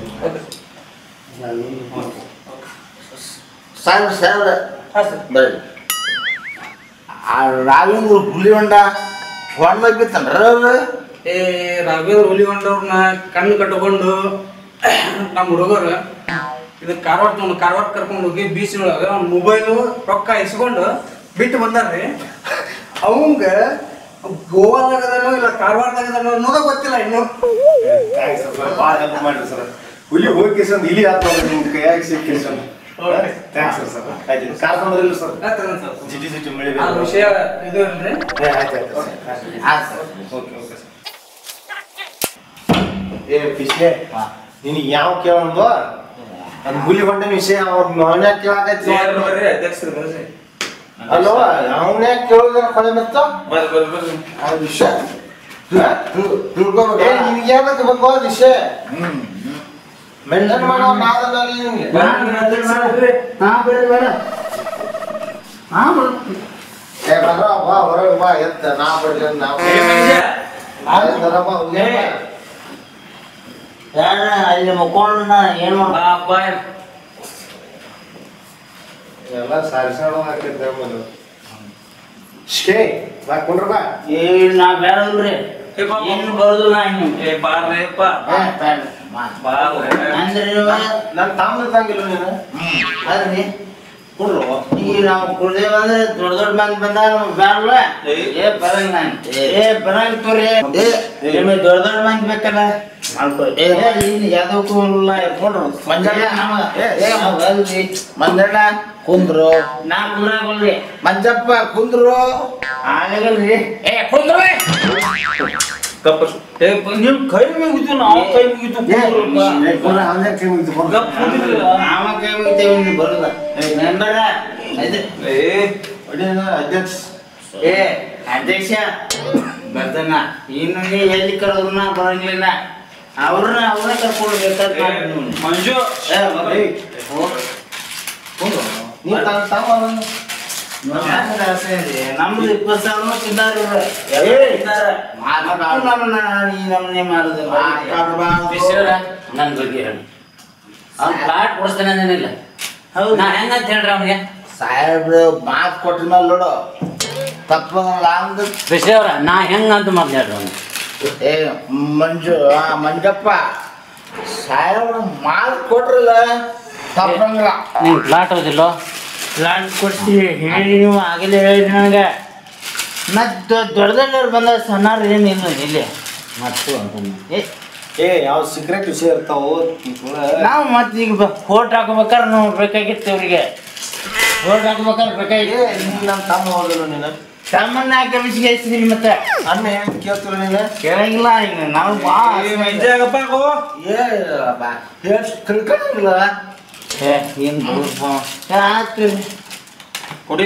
ಸಾಹೇಬ್ರ ಸಾಹೇಬ್ರ ಹಾಂ ಸರ್ ಬರ್ರಿ ಆ ರಾಘವೇಂದ್ರ ಹುಲಿ ಹೊಂಡ ಹೊಂಡದಾಗ ಬಿತ್ತನ್ರ ಅವ್ರು ಏ ರಾಘವೇಂದ್ರ ಹುಲಿಗೊಂಡವ್ರನ್ನ ಕಣ್ಣು ಕಟ್ಕೊಂಡು ನಮ್ಮ ಹುಡುಗರು ಇದು ಕಾರವಾರ ತಗೊಂಡು ಕಾರವಾರ ಕರ್ಕೊಂಡು ಹೋಗಿ ಬೀಚ್ನೊಳಗೆ ಅವ್ನ ಮೊಬೈಲು ರೊಕ್ಕ ಇಸ್ಕೊಂಡು ಬಿಟ್ಟು ಬಂದಾರ್ರಿ ಅವಂಗ ಗೋವಾದಾಗದನೋ ಇಲ್ಲ ಕಾರವಾರದಾಗದನೋ ಅನ್ನೋದ ಗೊತ್ತಿಲ್ಲ ಇನ್ನು ಥ್ಯಾಂಕ್ಸ್ ಸರ್ ಭಾಳ ಹೆಲ್ಪ್ ಮಾಡ್ರಿ ಸರ್ ಹುಲಿ ಹೋಗಿ ಕೇಸಂದ್ ಇಲ್ಲಿ ಆತ ನಿಮ್ ಕೈಯಾಗಿ ಸಿಕ್ಕಿ ಸರ್ ಥ್ಯಾಂಕ್ಸ್ ಸರ್ ಸರ್ ಆಯ್ತು ಕಾರ್ ಬಂದ್ರಿಲ್ಲ ಸರ್ ಆತನ ಸರ್. ಜಿಟಿ ಜಿಟಿ ಮಳೆ ಆ ವಿಷಯ ಇದು ಅಲ್ರಿ ಏ, ಆಯ್ತು ಆಯ್ತು ಸರ್ ಹಾಂ ಸರ್ ಓಕೆ ಓಕೆ ಸರ್ ಏ ಪಿಸ್ಲೆ ನಿನಗೆ ಯಾವ ಕೇಳಂದು ಅದು ಹುಲಿ ಹೊಂಡನ ವಿಷಯ ಅವ್ರ ಅವನ್ಯಾಕ ಕೇಳಾಕೈತಿ ಬರ್ರಿ ಅಧ್ಯಕ್ಷರು ಬರ್ರಿ ಅಲ್ವ ಅವನ್ಯಾಕ ಕೇಳೋದ್ರ ಕೊಳೆ ಮತ್ತ ಬರ್ರಿ ಬರ್ರಿ ಬರ್ರಿ ಆ ವಿಷಯ ತಿಳ್- ತಿಳ್ಕೊಬೇಕು ಏ ನಿನ್ಗೆ ಏನಕ್ಕೆ ಬೇಕು ಆ ವಿಷಯ ಹ್ಮ್ ಮೆಂಟೇನ್ ಮಾಡೋ ನಾದಲ್ಲ ನಿನ್ಗೆ ಹಾಂ ಬೇಡ ಬೇಡ ಹಾಂ ಬೇಡ ಏ ಬರ್ರ ಬಾ ಹೊರಗೆ ಬಾ ಎತ್ತ ನಾ ಬಿಡ್ತೀನಿ ನಾವು ಏ ಮನುಷ್ಯ, ಆಯ್ತರಮ್ಮ ಹೋಗ್ಯಾನ ಯಾರ ಅಲ್ಲಿ ಮಕ್ಕೊಂಡು ನಾ ಏನು ಮಾಡ ಬಾ ಬಾ ಎಲ್ಲ ಸಾರಿಸಾಡೋ ಹಾಕಿದ್ದೆ ಮೊದಲು ಶೇ ಬಾ ಕುಂಡ್ರ ಬಾ ಏ ನಾ ಬೇಡಲ್ರಿ ಏ ಬಾ, ಬಾ. ಏನು ಬರೋದಿಲ್ಲ ಇನ್ನು ಏ ಬಾರ್ರಿಪ್ಪ ಏ, ಬೇಡ. ಮಾ. ಬಾ ಅಂದ್ರೆ ನೀವು ನಾನು ತಾಮ್ರ ತಂಗಿಲ್ಲ ನೀನು ಅದ್ರಿ ಕುಂಡ್ರು ಈಗ ನಾವು ಕುಡ್ದೇವ್ ಅಂದ್ರೆ ದೊಡ್ಡ ದೊಡ್ಡ ಮಂದಿ ಬಂದಾಗ ನಮ್ಗೆ ಬೇಡಲ್ಲ ಏ. ಏ ಬರಂಗ ನಾನು ಏ ಬರಂಗ ತೋರಿ ಏ, ನಿಮಗೆ ದೊಡ್ಡ ದೊಡ್ಡ ಮಂದಿ ಬೇಕಲ್ಲ ಮಾಡ್ಕೊ ಏ ಇಲ್ಲಿ ಯಾವ್ದಕ್ಕೂ ಇಲ್ಲ ಕೊಡ್ರು ಮಂಜಣ್ಣ. ಮಂಜಣ್ಣ ಏ, ಏ, ಅಲ್ರಿ ಮಂಜಣ್ಣ ಕುಂದ್ರು ನಾ ಕುಂದ್ರಾಗಲ್ರಿ ಮಂಜಪ್ಪ ಕುಂದ್ರು ಆಗಲ್ರಿ ಏ ಕುಂದ್ರು ಗಪ್ಪ ಏ ನಿಮ್ ಕೈ ಮುಗಿತು ನಾವು ಕೈ ಮುಗಿತು ಏ, ಏ, ಕುಂಡ್ರ ಅವನೇ ಕೈ ಮುಗಿದು ಕುಂಡ್ರು. ಗಪ್ ಕುಂದ್ರಿ. ನಾವ ಕೈ ಮುಗಿತೇವೆ ನೀವು ಬರೋದ ಮೆಂಬರ ಏ ಅಡಿಯನ ಅಧ್ಯಕ್ಷ ಏ ಅಧ್ಯಕ್ಷ ಬರ್ತಾನ ಇನ್ನು ನೀ ಎಲ್ಲಿ ಕರೆದ್ರನ ಬರಂಗಿಲ್ಲ ಅವ್ರನ್ನ ಅವ್ರನ್ನ ಕರ್ಕೊಂಡು ಬೇಕಾದ್ರೆ ಏ, ಮಾಡಿ ನೀವು. ಮಂಜು ಏ, ಬರ್ರಿ. ಹೋಗ್. ಕುಂಡ್ರು ನೀ ತಾನು ತಾಮ ನಮ್ದು ಆಸೆ ಇದೆ. ನಮ್ದು ಇಪ್ಪತ್ತು ಸಾವಿರ ತಿಂದಾರ ನಮ್ಮನ್ನ ಈ ನಮ್ಮನೆ ಮಾಡುದಿಲ್ಲ ವಿಷಯ ನನ್ನ ಬಗ್ಗೆ ಹೇಳಿ ಅವ್ನು ಪ್ಲಾಟ್ ಕೊಡಿಸ್ತೇನೆ ಅಂದೇನಿಲ್ಲ ಹೌದು ನಾ ಹೆಂಗಂತ ಹೇಳ್ರಿ ಅವನಿಗೆ ಸಾಹೇಬ್ರು ಮಾತು ಕೊಟ್ಟ ಮೇಲೆ ನೋಡು ತಪ್ಪಲ್ಲ ಅಂದ ವಿಷಯ ಅವ್ರ ನಾ ಹೆಂಗಂತ ಮಾತಾಡ್ರಿ ಅವ್ನಿಗೆ ಏ ಮಂಜು ಆ ಮಂಜಪ್ಪ ಸಾಹೇಬ್ರು ಮಾತು ಕೊಟ್ರಲ್ಲ ತಪ್ಪಂಗಿಲ್ಲ ನೀವು ಪ್ಲಾಟ್ ಓದಿಲ್ಲೋ ಪ್ಲಾನ್ ಕೊಡ್ಸಿ ಹೇಳಿ ನೀವು ಆಗಲೇ ಹೇಳಿ ನನಗೆ ಮತ್ತೆ ದೊಡ್ಡ ದೊಡ್ಡವ್ರು ಬಂದ ಸಣ್ಣವ್ರು ಏನಿಲ್ಲ ಇಲ್ಲಿ ಮತ್ತು ಅಂತ ಏ ಏ ಯಾವ ಸೀಕ್ರೆಟ್ ವಿಷಯ ಇರ್ತಾವ ನಾವು ಮತ್ತೆ ಈಗ ಫೋಟ್ ಹಾಕ್ಬೇಕಾದ್ರೆ ನಾವು ಬೇಕಾಗಿತ್ತು ಇವ್ರಿಗೆ ಫೋಟ್ ಹಾಕ್ಬೇಕಾದ್ರೆ ಬೇಕಾಗಿತ್ತು ಏ ನೀನ್ ನಮ್ಮ ತಮ್ಮ ಹೋದಲ್ಲ ನೀನು ಸಾಮಾನ್ಯ ಹಾಕಿ ಬಿಸಿಗೆ ಹಚ್ಚಿದ್ರಿ ಮತ್ತೆ ಅಣ್ಣ ಏನ್ ಕೇಳ್ತಿಲ್ಲ ನೀನು ಕೇಳಂಗಿಲ್ಲ ಈಗ ನಾವು ಬಾ ಏ ಮಂಜಾಗಪ್ಪ ಗೋ ಏ ಬಾ ಹೇಳ್ ತಿಳ್ಕೊಳಂಗಿಲ್ಲ ಏ ಏನು ದೂರಪ್ಪ ಯಾಕೆ ಕೊಡಿ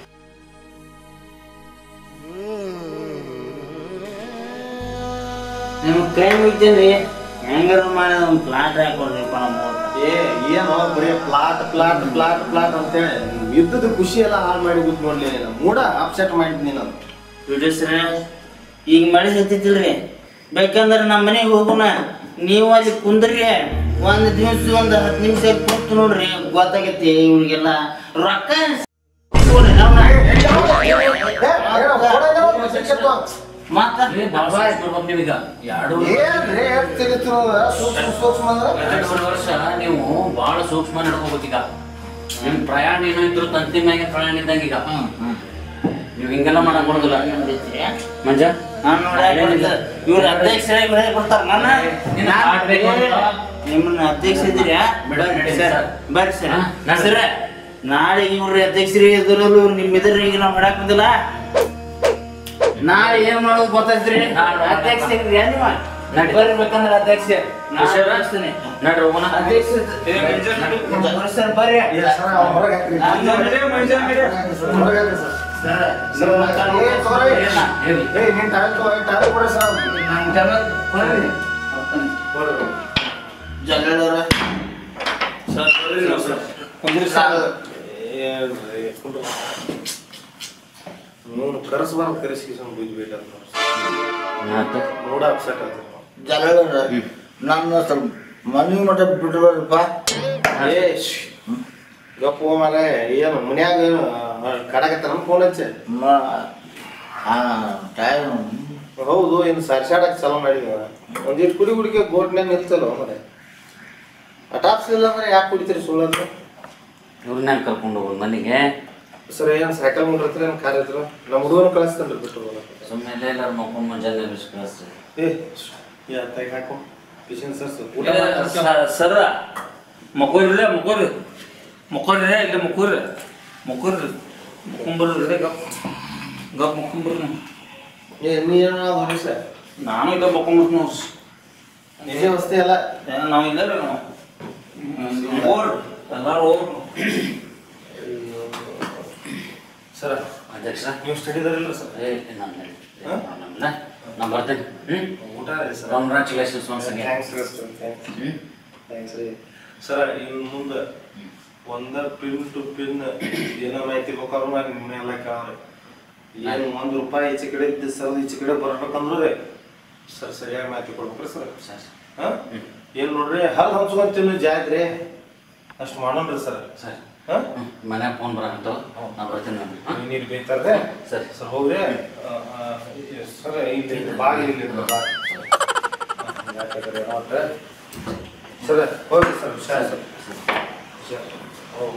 ನಿಮ್ಗೆ ಕೈ ಮುಗಿತೇನ್ರಿ ಹೆಂಗಾರ ಮಾಡಿ ಒಂದು ಪ್ಲಾಟ್ ಹಾಕೊಡ್ರಿಪ್ಪ ನಮ್ಮ ಊಟ ಏ ಏನೋ ಬರೀ ಪ್ಲಾಟ್ ಪ್ಲಾಟ್ ಪ್ಲಾಟ್ ಪ್ಲಾಟ್ ಅಂತೇಳಿ ಯುದ್ಧದ ಖುಷಿ ಎಲ್ಲ ಹಾಳು ಮಾಡಿ ಬಿದ್ದು ನೋಡ್ಲಿ ನೀನು ಮೂಡ ಅಪ್ಸೆಟ್ ಮಾಡಿದ್ನಿ ನಾನು ಬಿಡಿಸ್ರೆ ಈಗ ಮಳೆ ಹತ್ತಿತ್ತಿಲ್ರಿ ಬೇಕಂದ್ರೆ ನಮ್ಮ ಮನೆಗೆ ಹೋಗೋಣ ನೀವು ಅಲ್ಲಿ ಕುಂದ್ರಿ ಒಂದು ದಿವಸ ಒಂದು ಹತ್ತು ನಿಮಿಷ ಕೂತು ನೋಡ್ರಿ ಗೊತ್ತಾಗೈತಿ ಇವ್ರಿಗೆಲ್ಲ ರೊಕ್ಕ ಇಸ್ಕೊಳ್ರಿ ಅವ್ನ. ಮತ್ತ ನಿಮಗ ಎರಡು ಏನ್ರಿ ಎಷ್ಟ್ ತಿಳಿತಿರೋದ ಸೂಕ್ಷ್ಮ ಸೂಕ್ಷ್ಮ ಅಂದ್ರೆ ಎರಡೂವರೆ ವರ್ಷ ನೀವು ಬಹಳ ಸೂಕ್ಷ್ಮ ನಡ್ಕೋಬೇಕೀಗ ನಿಮ್ ಪ್ರಯಾಣ ಏನೋ ಇದ್ರು ತಂತಿ ಮ್ಯಾಗೆ ಪ್ರಯಾಣ ಇದ್ದಂಗ ಈಗ ನೀವು ಹಿಂಗೆಲ್ಲ ಮಾಡಕ್ ಬರೋದಿಲ್ಲ ಮಂಜ ನಾನ್ ನೋಡಿ ಇವ್ರ ಅಧ್ಯಕ್ಷರಾಗಿ ಹೇಳಿ ಕೊಡ್ತಾರ ನನ್ನ ನಿನ್ನ ಕಾರ್ಡ್ ಬೇಕು ಅಂತ? ನಿಮ್ಮನ್ನ ಅಧ್ಯಕ್ಷ ಇದ್ದೀರಾ ಬಿಡು, ನಡಿ ಸರ್ ಸರ್. ಬರ್ರಿ ಸರ್ ಹಾ, ನಡ್ರಿ. ಸರ್ ನಾಳೆ ಇವ್ರ ಅಧ್ಯಕ್ಷರಿಗೆ ಎದುರಲ್ಲ ಇವ್ರು ನಿಮ್ಮ ಎದುರಿಗೆ ನಾವು ಮಾಡಕ್ ಬಂದಿಲ್ಲ ನಾಳೆ ಏನ್ ಮಾಡೋದು ಗೊತ್ತೈತ್ರಿ ನಾಳೆ ಅಧ್ಯಕ್ಷ ಇರ್ರಿ ನೀವು ನಡಿ. ಬರ್ರಿ ಬೇಕಂದ್ರೆ ಅಧ್ಯಕ್ಷ ನಾನು ವಿಷಯ? ಕಳಿಸ್ತೀನಿ. ನಡ್ರಿ ಹೋಗೋಣ ಅಧ್ಯಕ್ಷ ಏ ಮಂಜ ನಡಿ. ಬರ್ರಿ ಸರ್ ಬರ್ರಿ ಇಲ್ಲ ಸರ್ ಅವ್ನು ಹೊರಗೆ ಹಾಕ್ರಿ ನಾನು ನಡಿ, ಮಂಜ ನಡಿ. ಹೊರಗೆ ಹಾಕ್ರಿ ಸರ್ ಸರ್ ಸರ್, ಏ, sorry. ಹೇಳಿ. ಏ ನೀನ್ ಟೈಲ್ ತಗೋ ಟೈಲ್ ಕೊಡಿ ಸರ್ ನಾನು ಜಗಳ ಬರ್ರಿ ಕೊಡು. ಜಗಳವ್ರ ಕುಂದ್ರಿ ಸರ್ ಏನ್ರಿ ಕುಂಡ್ರು. ನೀವು ಕರೆಸ್ಬಾರ್ದು ಕರೆಸ್ಕಿಸನ್ ಬುದ್ಧಿಬೇಡ ಆತು ನೋಡ ಅಪ್ಸೆಟ್ ಆಯ್ತು ಜಗಳ ನನ್ನ ಸ್ವಲ್ಪ ಮನೆ ಮಠ ಬಿಡ್ರಪ್ಪ ಏ ಶ್ಶ್. ಗಪ್ಪು ಮಾರ ಏನು ಮನ್ಯಾಗ ಏನು ಕಡಾಕತ್ತಾರ ಫೋನ್ ಹಚ್ಚಿ ಟೈಮ್ ಹೌದು ಏನು ಸರ್ಸಾಡಕ್ ಚಾಲೂ ಮಾಡಿದ್ವ ಒಂದಿಷ್ಟು ಕುಡಿ ಕುಡಿಕೆ ಗೋಟ್ನ್ಯಾಗ ನಿಲ್ತಲ್ಲ ಮರೆ ಅಟಾಪ್ಸಿಲ್ಲ ಅಂದ್ರೆ ಯಾಕೆ ಕುಡಿತೀರಿ ಸುಳ್ಳಂತ ಇವ್ರನ್ನ ಕರ್ಕೊಂಡು ಹೋಗೋದು ಮನೆಗೆ ಸರ್ ಏನು ಸೈಕಲ್ ಮುಡ್ರತ್ರ ಏನು ಕಾರ್ ಇದ್ರ ನಮ್ಮ ಹುಡುಗನ ಕಳಿಸ್ತೇನೆ ಬಿಟ್ಟು ಹೋಗಲ್ಲ ಸುಮ್ಮನೆ ಎಲ್ಲಾರು ಮಕ್ಕೊಂಡು ಮುಂಜಾನೆ ಬಿಸಿ ಕಳಿಸ್ರಿ ಏ ಯಾ ತೈ ಹಾಕು ಕಿಶನ್ ಸರ್ ಊಟ ಮಾಡ್ತಾರೆ. ಸರ ಮಕ್ಕೋರಿ ಮಕ್ಕೋರಿ ಮಕ್ಕೋರಿ ಇಲ್ಲ ಮಕ್ಕೋರಿ ಮಕ್ಕೋರಿ ಮುಕ್ಕೊಂಬರ್ರಿ ಗಪ್ ಗಪ್ ಮುಕ್ಕೊಂಬರ್ರಿ ಏ ನೀ ಏನೋ ನೋಡಿ ಸರ್ ನಾನು ಇಲ್ಲ ಮಕ್ಕೊಂಬರ್ತೀನಿ ನೋಡ್ರಿ ನಿಜ ವಸ್ತಿ ಅಲ್ಲ ಏ, ನಾವು ಇಲ್ಲ ರೀ ನಾವು ಹೋಗ್ರಿ ಎಲ್ಲಾರು ಹೋಗ್ರಿ ಸರ್ ಅಧ್ಯಕ್ಷ ನೀವು ಸ್ಟಡಿದಾರಿಲ್ಲ ಸರ್ ಏ ನಾನು ಹಾ? ನಮ್ನ ನಾನು ಬರ್ತೇನೆ ಹ್ಞೂ ಊಟ ರೀ sir congratulations once again thanks ರೀ ಸರ್ ಥ್ಯಾಂಕ್ಸ್ ಹ್ಞೂ ಥ್ಯಾಂಕ್ಸ್ ರೀ ಸರ್ ಇನ್ನು ಮುಂದೆ ಒಂದ ಪಿನ್ ಟು ಪಿನ್ ಏನೋ ಮಾಹಿತಿ ಬೇಕಾದ್ರೂ ನಾನು ನಿಮ್ಮನ್ನ ಎಲ್ಲ ಕೇಳ್ರಿ ಏನು ಒಂದು ರೂಪಾಯಿ ಈಚೆ ಕಡೆ ಇದ್ದು ಸರ್ ಈಚೆ ಕಡೆ ಬರ್ಬೇಕಂದ್ರೆ ರೀ ಸರ್ ಸರಿಯಾಗಿ ಮಾಹಿತಿ ಕೊಡ್ಬೇಕ್ರಿ ಸರ್ ಸರ್ ಹಾಂ ಏನು ನೋಡ್ರಿ ಹಲ್ ಹಂಚ್ಕೊಂಡ್ ತಿನ್ನು ಜಾಯ್ತ್ರಿ ಅಷ್ಟು ಮಾಡೋಣ್ರಿ ಸರ್ ಸರ್ ಹಾಂ ಮನ್ಯಾಗ ಫೋನ್ ಬರಂತು ನಾನು ಬರ್ತೀನಿ ನಾನು ಹಾಂ ನೀರು ಬೇಯ್ತಾರ್ರಿ ಸರಿ. ಸರ್ ಹೋಗ್ರಿ ಆ, ಆ, ಸರ್ ಇಲ್ಲಿ ಬಾಗಿಲು ಇಲ್ಲಿ ಇರ್ಲಿ, ಬಾಗಿಲು. ಯಾಕಂದ್ರೆ ಏನೋ ಒಟ್ಟು. ಸರ್ ಹೋಗ್ರಿ ಸರ್ ಹುಷಾರ್ ಸರ್ ಹುಷಾರ್. ಹೋಗಿ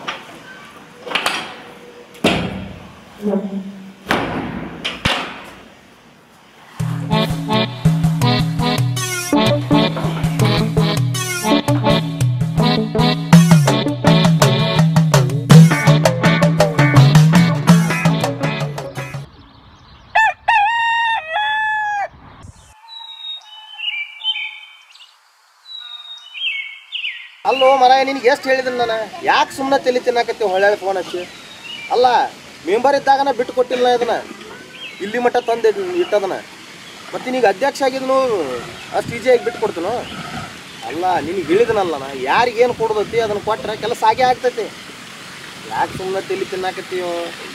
ಅಲ್ಲೋ ಮರ ನಿನಗೆ ಎಷ್ಟು ಹೇಳಿದ್ದೀನಿ ನಾನು ಯಾಕೆ ಸುಮ್ಮನೆ ತಲೆ ತಿನ್ನಾಕತ್ತಿ ಹೊಳ್ಳೆ ಫೋನ್ ಹಚ್ಚಿ ಅಲ್ಲ ಮೆಂಬರ್ ಇದ್ದಾಗನ ಬಿಟ್ಟು ಕೊಟ್ಟಿಲ್ಲ ಇದನ್ನ ಇಲ್ಲಿ ಮಟ್ಟ ತಂದೆ ಇಟ್ಟದನ ಮತ್ತೆ ನೀಗ ಅಧ್ಯಕ್ಷ ಆಗಿದ್ನು ಅಷ್ಟು ಈಜಿಯಾಗಿ ಬಿಟ್ಟು ಕೊಡ್ತೀನು ಅಲ್ಲ ನಿನಗೆ ಹೇಳಿದನಲ್ಲ ನಾ ಯಾರಿಗೇನು ಕೊಡದೈತಿ ಅದನ್ನ ಕೊಟ್ರೆ ಕೆಲಸ ಆಗೇ ಆಗ್ತೈತಿ ಯಾಕೆ ಸುಮ್ಮನೆ ತಲೆ ತಿನ್ನಾಕತ್ತೀಯೋ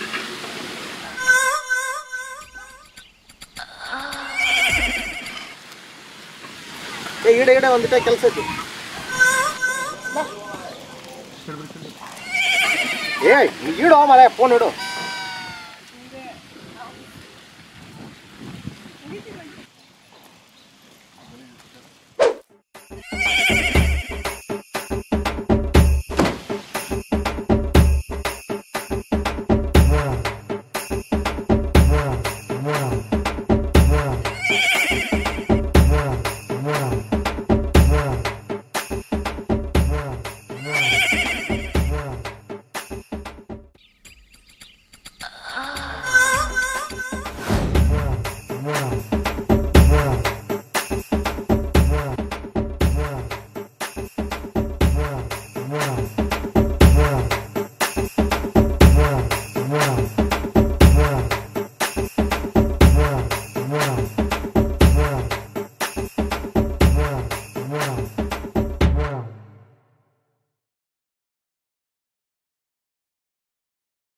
ಏ ಇಡ ಇಡ ಒಂದಿಟ ಕೆಲಸ ಐತಿ ಏ ಇಡೋ ಮಳೆ ಫೋನ್ ಇಡು